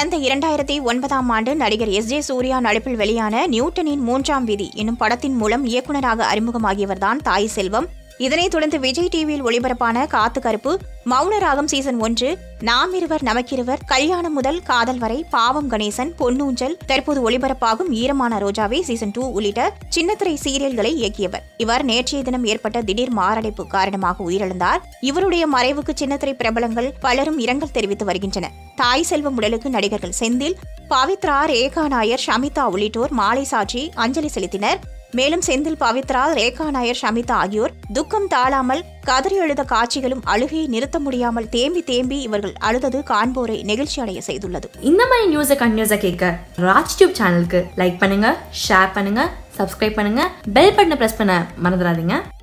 கடந்த இரண்டாயிரத்தி ஒன்பதாம் ஆண்டு நடிகர் எஸ் ஜே சூர்யா நடிப்பில் வெளியான நியூட்டனின் மூன்றாம் விதி என்னும் படத்தின் மூலம் இயக்குநராக அறிமுகமாகியவர்தான் தாய் செல்வம் இதனைத் தொடர்ந்து விஜய் டிவியில் ஒளிபரப்பான காத்து கருப்பு மௌனராகம் சீசன் ஒன்று நாம் இருவர் நமக்கிருவர் கல்யாணம் முதல் காதல் வரை பாவம் கணேசன் பொன்னூஞ்சல் தற்போது ஒளிபரப்பாகும் ஈரமான ரோஜாவே சீசன் டூ உள்ளிட்ட சின்னத்திரை சீரியல்களை இயக்கியவர் இவர் நேற்றைய தினம் ஏற்பட்ட திடீர் மாரடைப்பு காரணமாக உயிரிழந்தார் இவருடைய மறைவுக்கு சின்னத்திரை பிரபலங்கள் பலரும் இரங்கல் தெரிவித்து வருகின்றனர் தாய் செல்வம் உடலுக்கு நடிகர்கள் செந்தில் பவித்ரா ரேகா நாயர் ஷமிதா உள்ளிட்டோர் மாலை சாற்றி அஞ்சலி செலுத்தினர் மேலும் செந்தில் பவித்ரா ரேகா நாயர் ஷமிதா ஆகியோர் துக்கம் தாழாமல் கதறி எழுத காட்சிகளும் அழுகையை நிறுத்த முடியாமல் தேம்பி தேம்பி இவர்கள் அழுதது காண்போரை நெகிழ்ச்சி அடைய செய்துள்ளது இந்த மாதிரி நியூஸை கண்டினியூஸாக கேட்க ராஜ் டியூப் சேனலுக்கு லைக் பண்ணுங்க ஷேர் பண்ணுங்க சப்ஸ்கிரைப் பண்ணுங்க பெல் பட்டனை ப்ரெஸ் பண்ண மறந்துடாதீங்க